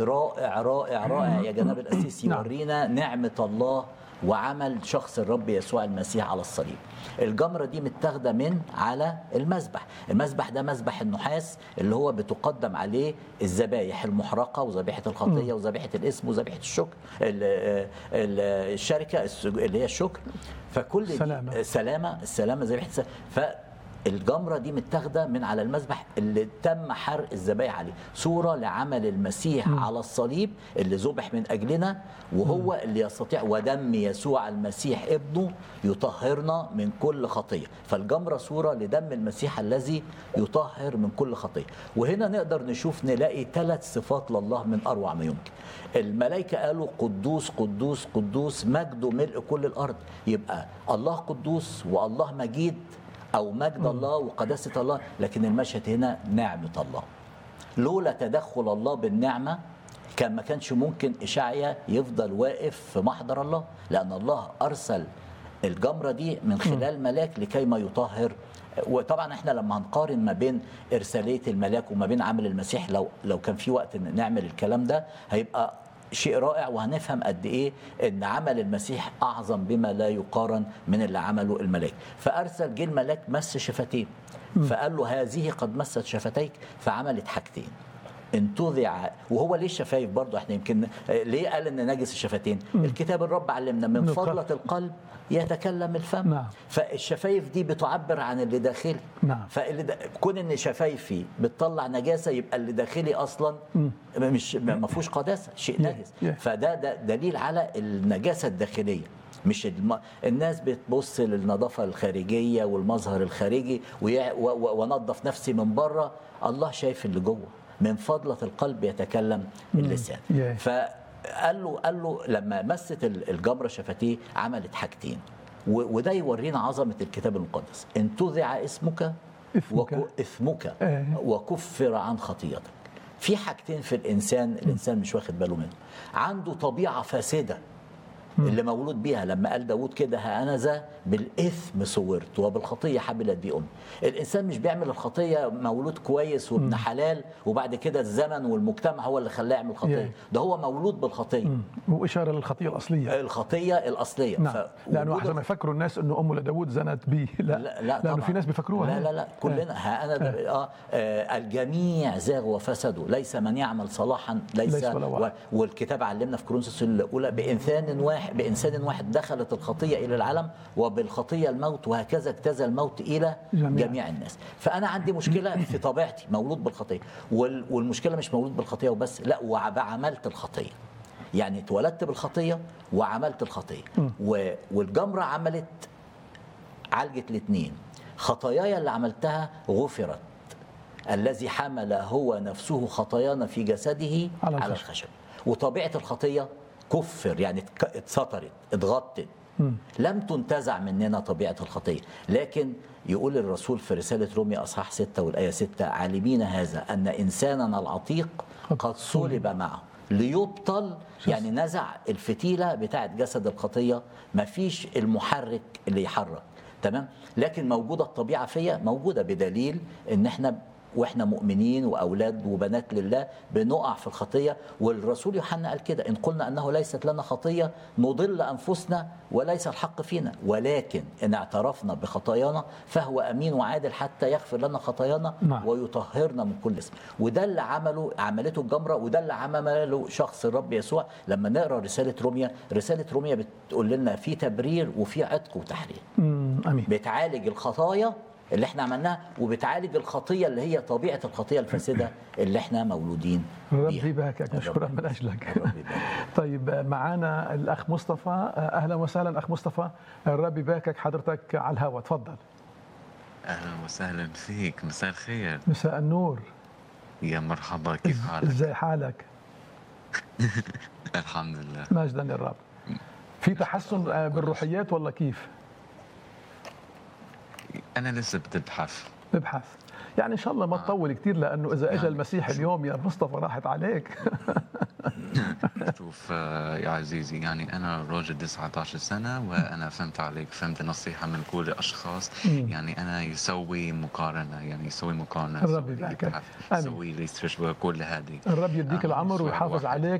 مشهد رائع رائع رائع يا جناب القسيس نعم. يورينا نعمة الله وعمل شخص الرب يسوع المسيح على الصليب الجمرة دي متاخدة من على المذبح المذبح ده مذبح النحاس اللي هو بتقدم عليه الذبايح المحرقة وذبيحة الخطية وذبيحة الاسم وذبيحة الشكر ال- ال- الشركة السج- اللي هي الشكر فكل دي- سلامة. السلامة السلامة ذبيحة الس- فالجمرة دي متاخدة من على المذبح اللي تم حرق الذبايح عليه صورة لعمل المسيح على الصليب اللي ذبح من أجلنا وهو اللي يستطيع ودم يسوع المسيح ابنه يطهرنا من كل خطية فالجمرة صورة لدم المسيح الذي يطهر من كل خطية وهنا نقدر نشوف نلاقي ثلاث صفات لله من أروع ما يمكن الملائكة قالوا قدوس قدوس قدوس مجده ملء كل الأرض يبقى الله قدوس والله مجيد أو مجد الله وقداسة الله لكن المشهد هنا نعمة الله لولا تدخل الله بالنعمة كان ما كانش ممكن إشعيا يفضل واقف في محضر الله لأن الله أرسل الجمرة دي من خلال ملاك لكي ما يطهر وطبعا احنا لما هنقارن ما بين ارساليه الملاك وما بين عمل المسيح لو لو كان في وقت إن نعمل الكلام ده هيبقى شيء رائع وهنفهم قد ايه ان عمل المسيح اعظم بما لا يقارن من اللي عمله الملاك فارسل جه الملاك مس شفتين فقال له هذه قد مست شفتيك فعملت حاجتين انتزع وهو ليه الشفايف برضه احنا يمكن ليه قال ان نجس الشفتين الكتاب الرب علمنا من من فضله القلب. القلب يتكلم الفم نعم. فالشفايف دي بتعبر عن اللي داخلي نعم. فاللي دا... كون ان شفايفي بتطلع نجاسه يبقى اللي داخلي اصلا مش ما فيهوش قداسه شيء نجس yeah. فده ده دليل على النجاسه الداخليه مش الم... الناس بتبص للنظافه الخارجيه والمظهر الخارجي ويع... و... و... ونظف نفسي من بره الله شايف اللي جوه من فضله القلب يتكلم اللسان yeah. فقال له قال له لما مست ال- الجمره شفتيه عملت حاجتين و... وده يورينا عظمه الكتاب المقدس انتزع اسمك إثمك. وك... اثمك آه. وكفر عن خطيئتك في حاجتين في الانسان الانسان مش واخد باله منه عنده طبيعه فاسده اللي مولود بيها لما قال داود كده ها انا ذا بالاثم صورت وبالخطيه حبلت بي امي الانسان مش بيعمل الخطيه مولود كويس وابن حلال وبعد كده الزمن والمجتمع هو اللي خلاه يعمل خطيه Yeah. ده هو مولود بالخطيه وإشارة للخطية الأصلية الخطيه الاصليه نعم ف- لأنه وجود أحسن ما يفكروا الناس أنه أمه لداود زنت به لا, لا لا لأنه طبعاً. في ناس بيفكروها لا لا لا كلنا ها انا ده- آه, آه الجميع زاغوا وفسدوا ليس من يعمل صلاحا ليس, ليس ولا واحد. و والكتاب علمنا في كورنثوس الاولى بانسان واحد بانسان واحد دخلت الخطيه الى العالم وبالخطيه الموت وهكذا اجتاز الموت الى جميع. جميع, جميع الناس فانا عندي مشكله في طبيعتي مولود بالخطيه وال والمشكله مش مولود بالخطيه وبس لا وعملت الخطيه يعني اتولدت بالخطيه وعملت الخطيه و- والجمره عملت عالجت الاثنين خطاياي اللي عملتها غفرت الذي حمل هو نفسه خطايانا في جسده على على, الخشب. الخشب وطبيعة الخطية كفر يعني اتك- اتسطرت اتغطت لم تنتزع مننا طبيعة الخطية لكن يقول الرسول في رسالة روميا أصحاح 6 والآية 6 عالمين هذا أن إنساننا العتيق قد صلب معه ليبطل يعني نزع الفتيلة بتاعت جسد الخطية مفيش المحرك اللي يحرك تمام لكن موجودة الطبيعة فيا موجودة بدليل ان احنا واحنا مؤمنين واولاد وبنات لله بنقع في الخطيه والرسول يوحنا قال كده ان قلنا انه ليست لنا خطيه نضل انفسنا وليس الحق فينا ولكن ان اعترفنا بخطايانا فهو امين وعادل حتى يغفر لنا خطايانا نعم. ويطهرنا من كل اسم وده اللي عمله عملته الجمره وده اللي عمله شخص الرب يسوع لما نقرا رساله روميا رساله روميا بتقول لنا في تبرير وفي عتق وتحرير مم، أمين بتعالج الخطايا اللي احنا عملناها وبتعالج الخطيه اللي هي طبيعه الخطيه الفاسده اللي احنا مولودين ربي بيها يباركك مشكورا ربي من أجلك ربي يبارك. طيب معانا الأخ مصطفى أهلا وسهلا أخ مصطفى الرب يباركك حضرتك على الهواء تفضل اهلا وسهلا فيك مساء الخير مساء النور يا مرحبا كيف حالك ازاي حالك الحمد لله مجدا للرب في تحسن آه، بالروحيات ولا كيف انا لسه بتبحث نبحث يعني ان شاء الله ما تطول كثير لانه اذا اجى المسيح اليوم يا مصطفى راحت عليك شوف آه، يا عزيزي يعني انا راجل 19 سنه وانا فهمت عليك فهمت النصيحه من كل الاشخاص يعني انا يسوي مقارنه يعني يسوي مقارنه الرب يسوي لي يباركك. بحث، آمين. يسوي لي استشفاء كل هذه الرب يديك آمين. العمر سؤال ويحافظ واحد. عليك